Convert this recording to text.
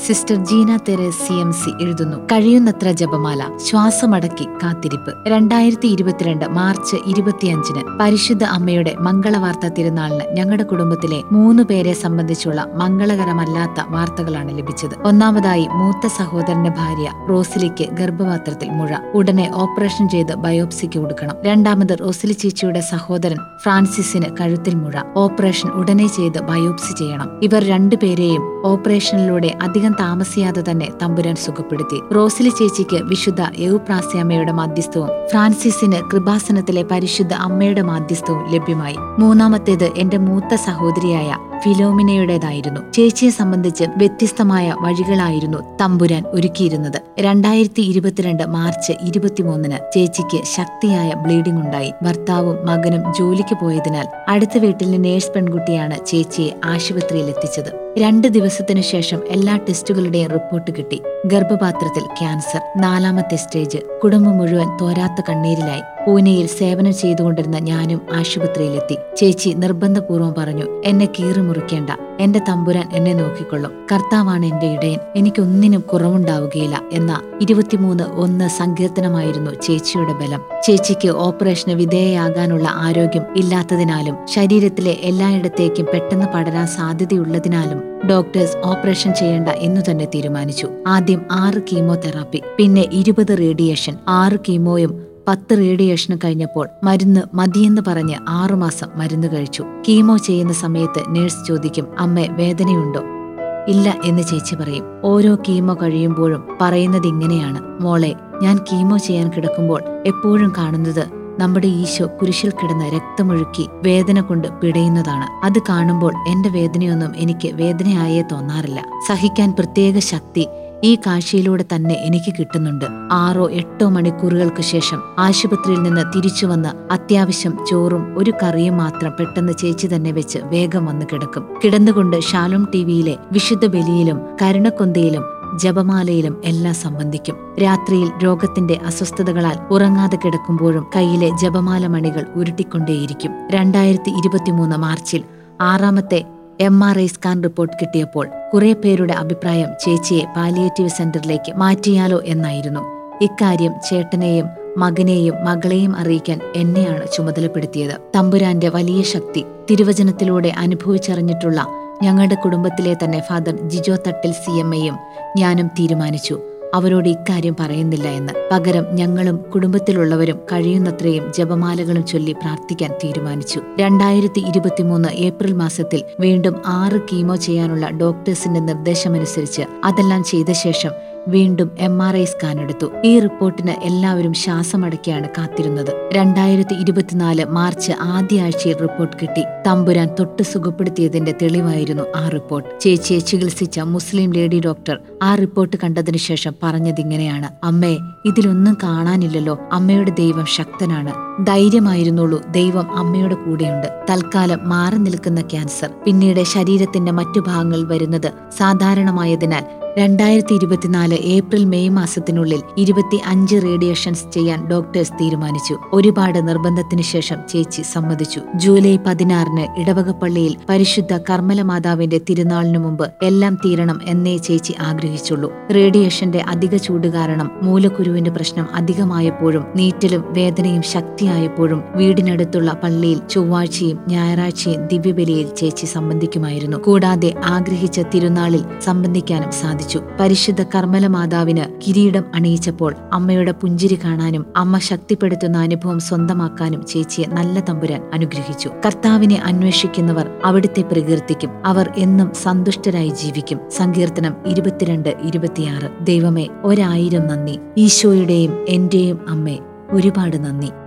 sister Jeena Theres C M C എഴുതുന്നു കഴിയുന്നത്ര ജപമാല ശ്വാസമടക്കി കാത്തിരിപ്പ് രണ്ടായിരത്തി ഇരുപത്തിരണ്ട് മാർച്ച് ഇരുപത്തിയഞ്ചിന് പരിശുദ്ധ അമ്മയുടെ മംഗളവാർത്ത തിരുനാളിന് ഞങ്ങളുടെ കുടുംബത്തിലെ മൂന്ന് പേരെ സംബന്ധിച്ചുള്ള മംഗളകരമല്ലാത്ത വാർത്തകളാണ് ലഭിച്ചത് ഒന്നാമതായി മൂത്ത സഹോദരന്റെ ഭാര്യ റോസിലിക്ക് ഗർഭപാത്രത്തിൽ മുഴ ഉടനെ ഓപ്പറേഷൻ ചെയ്ത് ബയോപ്സിക്ക് കൊടുക്കണം രണ്ടാമത് റോസിലി ചേച്ചിയുടെ സഹോദരൻ ഫ്രാൻസിസിന് കഴുത്തിൽ മുഴ ഓപ്പറേഷൻ ഉടനെ ചെയ്ത് ബയോപ്സി ചെയ്യണം ഇവർ രണ്ടുപേരെയും ഓപ്പറേഷനിലൂടെ അധികം താമസിയാതെ തന്നെ തമ്പുരാൻ സുഖപ്പെടുത്തി റോസിലി ചേച്ചിക്ക് വിശുദ്ധ യൗപ്രാസ്യാമ്മയുടെ മാധ്യസ്ഥവും ഫ്രാൻസിസിന് കൃപാസനത്തിലെ പരിശുദ്ധ അമ്മയുടെ മാധ്യസ്ഥവും ലഭ്യമായി മൂന്നാമത്തേത് എന്റെ മൂത്ത സഹോദരിയായ ഫിലോമിനയുടേതായിരുന്നു ചേച്ചിയെ സംബന്ധിച്ച് വ്യത്യസ്തമായ വഴികളായിരുന്നു തമ്പുരാൻ ഒരുക്കിയിരുന്നത് രണ്ടായിരത്തി ഇരുപത്തിരണ്ട് മാർച്ച് ഇരുപത്തിമൂന്നിന് ചേച്ചിക്ക് ശക്തിയായ ബ്ലീഡിംഗ് ഉണ്ടായി ഭർത്താവും മകനും ജോലിക്ക് പോയതിനാൽ അടുത്ത വീട്ടിലെ നേഴ്സ് പെൺകുട്ടിയാണ് ചേച്ചിയെ ആശുപത്രിയിൽ എത്തിച്ചത് രണ്ട് ദിവസത്തിനു ശേഷം എല്ലാ ടെസ്റ്റുകളുടെയും റിപ്പോർട്ട് കിട്ടി ഗർഭപാത്രത്തിൽ ക്യാൻസർ നാലാമത്തെ സ്റ്റേജ് കുടുംബം മുഴുവൻ തോരാത്ത കണ്ണീരിലായി പൂനെയിൽ സേവനം ചെയ്തുകൊണ്ടിരുന്ന ഞാനും ആശുപത്രിയിലെത്തി ചേച്ചി നിർബന്ധപൂർവ്വം പറഞ്ഞു എന്നെ കീറി മുറിക്കേണ്ട എന്റെ തമ്പുരാൻ എന്നെ നോക്കിക്കൊള്ളും കർത്താവാണ് എന്റെ ഇടയൻ എനിക്കൊന്നിനും കുറവുണ്ടാവുകയില്ല എന്ന ഇരുപത്തിമൂന്ന് ഒന്ന് സങ്കീർത്തനമായിരുന്നു ചേച്ചിയുടെ ബലം ചേച്ചിക്ക് ഓപ്പറേഷന് വിധേയയാകാനുള്ള ആരോഗ്യം ഇല്ലാത്തതിനാലും ശരീരത്തിലെ എല്ലായിടത്തേക്കും പെട്ടെന്ന് പടരാൻ സാധ്യതയുള്ളതിനാലും ഡോക്ടേഴ്സ് ഓപ്പറേഷൻ ചെയ്യേണ്ട എന്നു തന്നെ തീരുമാനിച്ചു ആദ്യം ആറ് കീമോതെറാപ്പി പിന്നെ ഇരുപത് റേഡിയേഷൻ ആറ് കീമോയും പത്ത് റേഡിയേഷന് കഴിഞ്ഞപ്പോൾ മരുന്ന് മതിയെന്ന് പറഞ്ഞ് ആറുമാസം മരുന്ന് കഴിച്ചു കീമോ ചെയ്യുന്ന സമയത്ത് നേഴ്സ് ചോദിക്കും അമ്മ വേദനയുണ്ടോ ഇല്ല എന്ന് ചേച്ചി പറയും ഓരോ കീമോ കഴിയുമ്പോഴും പറയുന്നത് ഇങ്ങനെയാണ് മോളെ ഞാൻ കീമോ ചെയ്യാൻ കിടക്കുമ്പോൾ എപ്പോഴും കാണുന്നത് നമ്മുടെ ഈശോ കുരിശിൽ കിടന്ന് രക്തമൊഴുക്കി വേദന കൊണ്ട് പിടയുന്നതാണ് അത് കാണുമ്പോൾ എന്റെ വേദനയൊന്നും എനിക്ക് വേദനയായേ തോന്നാറില്ല സഹിക്കാൻ പ്രത്യേക ശക്തി ഈ കാഴ്ചയിലൂടെ തന്നെ എനിക്ക് കിട്ടുന്നുണ്ട് ആറോ എട്ടോ മണിക്കൂറുകൾക്ക് ശേഷം ആശുപത്രിയിൽ നിന്ന് തിരിച്ചു വന്ന് അത്യാവശ്യം ചോറും ഒരു കറിയും മാത്രം പെട്ടെന്ന് ചേച്ചി തന്നെ വെച്ച് വേഗം വന്ന് കിടക്കും കിടന്നുകൊണ്ട് ഷാലോം ടിവിയിലെ വിശുദ്ധ ബലിയിലും കരുണക്കൊന്തയിലും ജപമാലയിലും എല്ലാം സംബന്ധിക്കും രാത്രിയിൽ രോഗത്തിന്റെ അസ്വസ്ഥതകളാൽ ഉറങ്ങാതെ കിടക്കുമ്പോഴും കയ്യിലെ ജപമാല മണികൾ ഉരുട്ടിക്കൊണ്ടേയിരിക്കും രണ്ടായിരത്തി ഇരുപത്തിമൂന്ന് മാർച്ചിൽ ആറാമത്തെ M R I scan report കിട്ടിയപ്പോൾ കുറെ പേരുടെ അഭിപ്രായം ചേച്ചിയെ പാലിയേറ്റീവ് സെന്ററിലേക്ക് മാറ്റിയാലോ എന്നായിരുന്നു ഇക്കാര്യം ചേട്ടനെയും മകനെയും മകളെയും അറിയിക്കാൻ എന്നെയാണ് ചുമതലപ്പെടുത്തിയത് തമ്പുരാന്റെ വലിയ ശക്തി തിരുവചനത്തിലൂടെ അനുഭവിച്ചറിഞ്ഞിട്ടുള്ള ഞങ്ങളുടെ കുടുംബത്തിലെ തന്നെ father Jijo Thattil C M എയും ഞാനും തീരുമാനിച്ചു അവരോട് ഇക്കാര്യം പറയുന്നില്ല എന്ന് പകരം ഞങ്ങളും കുടുംബത്തിലുള്ളവരും കഴിയുന്നത്രയും ജപമാലകളും ചൊല്ലി പ്രാർത്ഥിക്കാൻ തീരുമാനിച്ചു രണ്ടായിരത്തി ഇരുപത്തിമൂന്ന് ഏപ്രിൽ മാസത്തിൽ വീണ്ടും ആറ് കീമോ ചെയ്യാനുള്ള ഡോക്ടേഴ്സിന്റെ നിർദ്ദേശമനുസരിച്ച് അതെല്ലാം ചെയ്ത ശേഷം വീണ്ടും എം ആർ ഐ സ്കാൻ എടുത്തു ഈ റിപ്പോർട്ടിന് എല്ലാവരും ശ്വാസമടക്കിയാണ് കാത്തിരുന്നത് രണ്ടായിരത്തി ഇരുപത്തിനാല് മാർച്ച് ആദ്യ ആഴ്ചയിൽ റിപ്പോർട്ട് കിട്ടി തമ്പുരാൻ തൊട്ട് സുഖപ്പെടുത്തിയതിന്റെ തെളിവായിരുന്നു ആ റിപ്പോർട്ട് ചേച്ചിയെ ചികിത്സിച്ച മുസ്ലിം ലേഡി ഡോക്ടർ ആ റിപ്പോർട്ട് കണ്ടതിനു ശേഷം പറഞ്ഞതിങ്ങനെയാണ് അമ്മേ ഇതിലൊന്നും കാണാനില്ലല്ലോ അമ്മയുടെ ദൈവം ശക്തനാണ് ധൈര്യമായിരുന്നുള്ളൂ ദൈവം അമ്മയുടെ കൂടെയുണ്ട് തൽക്കാലം മാറി നിൽക്കുന്ന ക്യാൻസർ പിന്നീട് ശരീരത്തിന്റെ മറ്റു ഭാഗങ്ങൾ വരുന്നത് സാധാരണമായതിനാൽ രണ്ടായിരത്തി ഇരുപത്തിനാല് ഏപ്രിൽ മെയ് മാസത്തിനുള്ളിൽ ഇരുപത്തി അഞ്ച് റേഡിയേഷൻസ് ചെയ്യാൻ ഡോക്ടേഴ്സ് തീരുമാനിച്ചു ഒരുപാട് നിർബന്ധത്തിന് ശേഷം ചേച്ചി സമ്മതിച്ചു ജൂലൈ പതിനാറിന് ഇടവകപ്പള്ളിയിൽ പരിശുദ്ധ കർമ്മല മാതാവിന്റെ തിരുനാളിനു മുമ്പ് എല്ലാം തീരണം എന്നേ ചേച്ചി ആഗ്രഹിച്ചുള്ളൂ റേഡിയേഷന്റെ അധിക ചൂട് കാരണം മൂലക്കുരുവിന്റെ പ്രശ്നം അധികമായപ്പോഴും നീറ്റലും വേദനയും ശക്തിയായപ്പോഴും വീടിനടുത്തുള്ള പള്ളിയിൽ ചൊവ്വാഴ്ചയും ഞായറാഴ്ചയും ദിവ്യബലിയിൽ ചേച്ചി സംബന്ധിക്കുമായിരുന്നു കൂടാതെ ആഗ്രഹിച്ച തിരുനാളിൽ സംബന്ധിക്കാനും സാധിച്ചു പരിശുദ്ധ കർമ്മല മാതാവിന് കിരീടം അണിയിച്ചപ്പോൾ അമ്മയുടെ പുഞ്ചിരി കാണാനും അമ്മ ശക്തിപ്പെടുത്തുന്ന അനുഭവം സ്വന്തമാക്കാനും ചേച്ചിയെ നല്ല തമ്പുരാൻ അനുഗ്രഹിച്ചു കർത്താവിനെ അന്വേഷിക്കുന്നവർ അവിടുത്തെ പ്രകീർത്തിക്കും അവർ എന്നും സന്തുഷ്ടരായി ജീവിക്കും സങ്കീർത്തനം ഇരുപത്തിരണ്ട് ഇരുപത്തിയാറ് ദൈവമേ ഒരായിരം നന്ദി ഈശോയുടെയും എന്റെയും അമ്മേ ഒരുപാട് നന്ദി